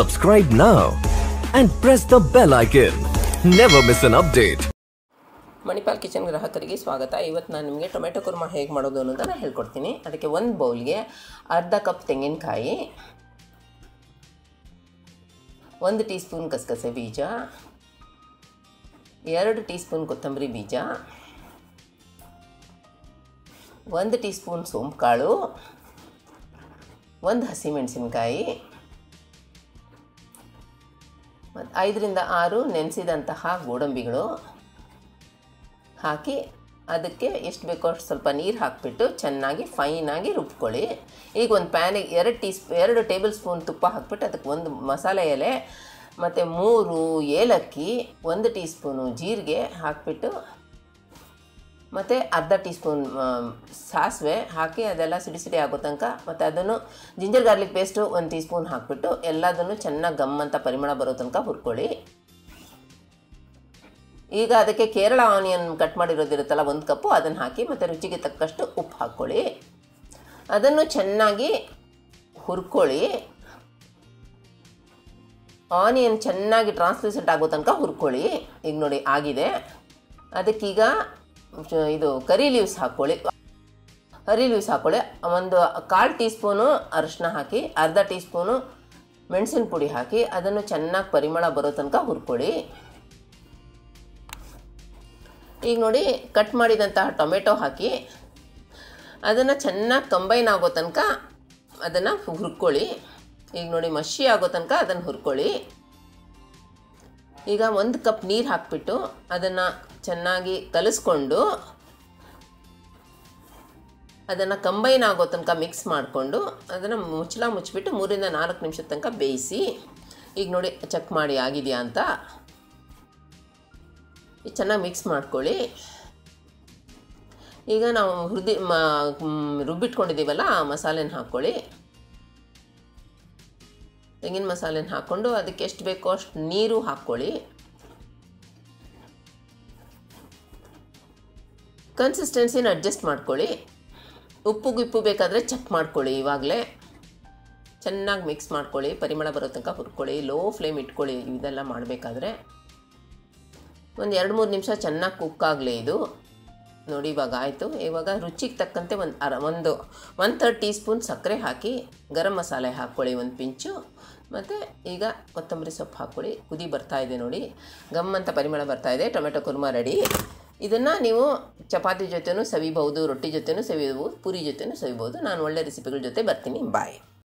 Subscribe now and press the bell icon. Never miss an update. Manipal kitchen ಗ್ರಾಹಕರಿಗೆ ಸ್ವಾಗತ ಇವತ್ತು ನಾನು ನಿಮಗೆ ಟೊಮೆಟೊ ಕುರ್ಮಾ ಹೇಗೆ ಮಾಡೋದು ಅನ್ನೋದನ್ನು ಹೇಳ್ಕೊಡ್ತೀನಿ ಅದಕ್ಕೆ ಒಂದು ಬೌಲ್ಗೆ ಅರ್ಧ ಕಪ್ ತೆಂಗಿನಕಾಯಿ ಒಂದು ಟೀ ಸ್ಪೂನ್ ಗಸಗಸೆ ಬೀಜ ಎರಡು ಟೀ ಸ್ಪೂನ್ ಕೊತ್ತಂಬರಿ ಬೀಜ ಒಂದು ಟೀ ಸ್ಪೂನ್ ಸೋಂಪುಕಾಳು ಒಂದು ಹಸಿಮೆಣಸಿನ್ಕಾಯಿ ಮತ್ತು ಐದರಿಂದ ಆರು ನೆನೆಸಿದಂತಹ ಗೋಡಂಬಿಗಳು ಹಾಕಿ ಅದಕ್ಕೆ ಎಷ್ಟು ಬೇಕೋ ಅಷ್ಟು ಸ್ವಲ್ಪ ನೀರು ಹಾಕಿಬಿಟ್ಟು ಚೆನ್ನಾಗಿ ಫೈನಾಗಿ ರುಬ್ಕೊಳ್ಳಿ ಈಗ ಒಂದು ಪ್ಯಾನಿಗೆ ಎರಡು ಟೀ ಸ್ಪೂ ಎರಡು ಟೇಬಲ್ ಸ್ಪೂನ್ ತುಪ್ಪ ಹಾಕ್ಬಿಟ್ಟು ಅದಕ್ಕೆ ಒಂದು ಮಸಾಲೆ ಎಲೆ ಮತ್ತು ಮೂರು ಏಲಕ್ಕಿ ಒಂದು ಟೀ ಸ್ಪೂನು ಜೀರಿಗೆ ಹಾಕಿಬಿಟ್ಟು ಮತ್ತು ಅರ್ಧ ಟೀ ಸ್ಪೂನ್ ಸಾಸಿವೆ ಹಾಕಿ ಅದೆಲ್ಲ ಸಿಡಿ ಸಿಡಿ ಆಗೋ ತನಕ ಮತ್ತು ಅದನ್ನು ಜಿಂಜರ್ ಗಾರ್ಲಿಕ್ ಪೇಸ್ಟು ಒಂದು ಟೀ ಸ್ಪೂನ್ ಹಾಕಿಬಿಟ್ಟು ಎಲ್ಲದನ್ನು ಚೆನ್ನಾಗಿ ಗಮ್ ಅಂತ ಪರಿಮಳ ಬರೋ ತನಕ ಹುರ್ಕೊಳ್ಳಿ ಈಗ ಅದಕ್ಕೆ ಕೇರಳ ಆನಿಯನ್ ಕಟ್ ಮಾಡಿರೋದಿರುತ್ತಲ್ಲ ಒಂದು ಕಪ್ಪು ಅದನ್ನು ಹಾಕಿ ಮತ್ತು ರುಚಿಗೆ ತಕ್ಕಷ್ಟು ಉಪ್ಪು ಹಾಕ್ಕೊಳ್ಳಿ ಅದನ್ನು ಚೆನ್ನಾಗಿ ಹುರ್ಕೊಳ್ಳಿ ಆನಿಯನ್ ಚೆನ್ನಾಗಿ ಟ್ರಾನ್ಸ್ಲೂಸೆಂಟ್ ಆಗೋ ತನಕ ಹುರ್ಕೊಳ್ಳಿ ಈಗ ನೋಡಿ ಆಗಿದೆ ಅದಕ್ಕೀಗ ಚ- ಇದು ಕರಿ ಲೀವ್ಸ್ ಹಾಕ್ಕೊಳ್ಳಿ ಕರಿ ಲೀವ್ಸ್ ಹಾಕ್ಕೊಳ್ಳಿ ಒಂದು ಕಾಲು ಟೀ ಸ್ಪೂನು ಅರಿಶಿನ ಹಾಕಿ ಅರ್ಧ ಟೀ ಸ್ಪೂನು ಮೆಣಸಿನ ಪುಡಿ ಹಾಕಿ ಅದನ್ನು ಚೆನ್ನಾಗಿ ಪರಿಮಳ ಬರೋ ತನಕ ಹುರ್ಕೊಳ್ಳಿ ಈಗ ನೋಡಿ ಕಟ್ ಮಾಡಿದಂತಹ ಟೊಮೆಟೊ ಹಾಕಿ ಅದನ್ನು ಚೆನ್ನಾಗಿ ಕಂಬೈನ್ ಆಗೋ ತನಕ ಅದನ್ನು ಹುರ್ಕೊಳ್ಳಿ ಈಗ ನೋಡಿ ಮಷಿ ಆಗೋ ತನಕ ಅದನ್ನು ಹುರ್ಕೊಳ್ಳಿ ಈಗ ಒಂದು ಕಪ್ ನೀರು ಹಾಕ್ಬಿಟ್ಟು ಅದನ್ನು ಚೆನ್ನಾಗಿ ಕಲಿಸ್ಕೊಂಡು ಅದನ್ನು ಕಂಬೈನ್ ಆಗೋ ತನಕ ಮಿಕ್ಸ್ ಮಾಡಿಕೊಂಡು ಅದನ್ನು ಮುಚ್ಚಳ ಮುಚ್ಚಿಬಿಟ್ಟು ಮೂರಿಂದ ನಾಲ್ಕು ನಿಮಿಷದ ತನಕ ಬೇಯಿಸಿ ಈಗ ನೋಡಿ ಚೆಕ್ ಮಾಡಿ ಆಗಿದೆಯಾ ಅಂತ ಇದು ಚೆನ್ನಾಗಿ ಮಿಕ್ಸ್ ಮಾಡ್ಕೊಳ್ಳಿ ಈಗ ನಾವು ಹುರಿದಿ ಮ ಮ್, ರುಬ್ಬಿಟ್ಕೊಂಡಿದ್ದೀವಲ್ಲ ಆ ಮಸಾಲೆನ ಹಾಕ್ಕೊಳ್ಳಿ ತೆಂಗಿನ ಮಸಾಲೆನ ಹಾಕ್ಕೊಂಡು ಅದಕ್ಕೆ ಎಷ್ಟು ಬೇಕೋ ಅಷ್ಟು ನೀರು ಹಾಕ್ಕೊಳ್ಳಿ ಕನ್ಸಿಸ್ಟೆನ್ಸಿನ ಅಡ್ಜಸ್ಟ್ ಮಾಡ್ಕೊಳ್ಳಿ ಉಪ್ಪು ಗಿಪ್ಪು ಬೇಕಾದರೆ ಚೆಕ್ ಮಾಡ್ಕೊಳ್ಳಿ ಇವಾಗಲೇ ಚೆನ್ನಾಗಿ ಮಿಕ್ಸ್ ಮಾಡ್ಕೊಳ್ಳಿ ಪರಿಮಳ ಬರೋ ತನಕ ಹುರ್ಕೊಳ್ಳಿ ಲೋ ಫ್ಲೇಮ್ ಇಟ್ಕೊಳ್ಳಿ ಇದೆಲ್ಲ ಮಾಡಬೇಕಾದ್ರೆ ಒಂದು ಎರಡು ಮೂರು ನಿಮಿಷ ಚೆನ್ನಾಗಿ ಕುಕ್ ಆಗಲಿ ಇದು ನೋಡಿ ಇವಾಗ ಆಯಿತು ಇವಾಗ ರುಚಿಗೆ ತಕ್ಕಂತೆ ಒಂದು ಅರ ಒಂದು ಒನ್ ಥರ್ಡ್ ಟೀ ಸ್ಪೂನ್ ಸಕ್ಕರೆ ಹಾಕಿ ಗರಂ ಮಸಾಲೆ ಹಾಕ್ಕೊಳ್ಳಿ ಒಂದು ಪಿಂಚು ಮತ್ತು ಈಗ ಕೊತ್ತಂಬರಿ ಸೊಪ್ಪು ಹಾಕ್ಕೊಳ್ಳಿ ಕುದಿ ಬರ್ತಾ ಇದೆ ನೋಡಿ ಗಮ್ ಅಂತ ಪರಿಮಳ ಬರ್ತಾ ಇದೆ ಟೊಮೆಟೊ ಕುರ್ಮಾ ರೆಡಿ ಇದನ್ನು ನೀವು ಚಪಾತಿ ಜೊತೆನೂ ಸವಿಬಹುದು ರೊಟ್ಟಿ ಜೊತೆನೂ ಸವಿಬಹುದು ಪೂರಿ ಜೊತೆನೂ ಸವಿಬಹುದು ನಾನು ಒಳ್ಳೆ ರೆಸಿಪಿಗಳ ಜೊತೆ ಬರ್ತೀನಿ ಬಾಯ್